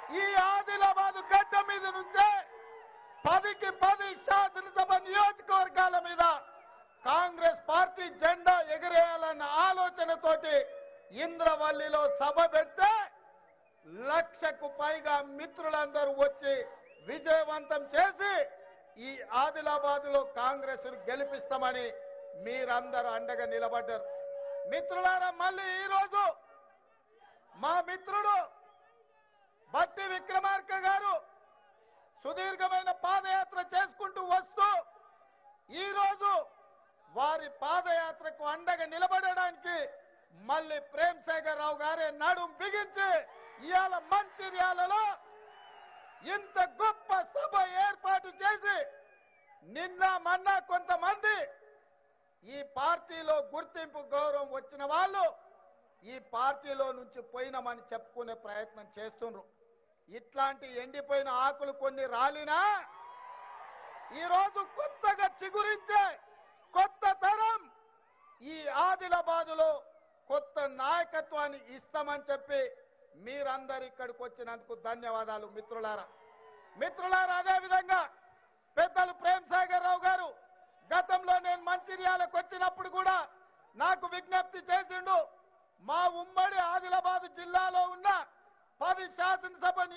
ఈ ఆదిలాబాద్ గడ్డ మీద నుంచే పదికి పది శాసనసభ నియోజకవర్గాల మీద కాంగ్రెస్ పార్టీ జెండా ఎగిరేయాలన్న ఆలోచనతోటి ఇంద్రవల్లిలో సభ పెడితే లక్షకు పైగా మిత్రులందరూ వచ్చి విజయవంతం చేసి ఈ ఆదిలాబాద్ లో కాంగ్రెస్ గెలిపిస్తామని మీరందరూ అండగా నిలబడ్డారు మిత్రులారా మళ్ళీ ఈ రోజు మా మిత్రుడు బట్టి విక్రమార్క గారు సుదీర్ఘమైన పాదయాత్ర చేసుకుంటూ వస్తూ ఈ రోజు వారి పాదయాత్రకు అండగా నిలబడడానికి మళ్ళీ ప్రేమ్ శేఖర్ రావు గారే నడుం బిగించి ఇవాళ మంచిర్యాలలో ఇంత గొప్ప సభ ఏర్పాటు చేసి నిన్న మొన్న కొంతమంది ఈ పార్టీలో గుర్తింపు గౌరవం వచ్చిన వాళ్ళు ఈ పార్టీలో నుంచి పోయినామని చెప్పుకునే ప్రయత్నం చేస్తుండ్రు ఇట్లాంటి ఎండిపోయిన ఆకులు కొన్ని రాలినా ఈ రోజు కొత్తగా చిగురించే కొత్త తరం ఈ ఆదిలాబాదులో కొత్త నాయకత్వాన్ని ఇస్తామని చెప్పి మీరందరు ఇక్కడికి వచ్చినందుకు ధన్యవాదాలు మిత్రులారా మిత్రులారా అదే విధంగా పెద్దలు ప్రేమ్ సాగర్ రావు గారు గతంలో నేను మంచిర్యాలకు వచ్చినప్పుడు కూడా నాకు విజ్ఞప్తి చేసిండు మా ఉమ్మడి ఆదిలాబాద్ జిల్లాలో ఉన్న పది శాసనసభ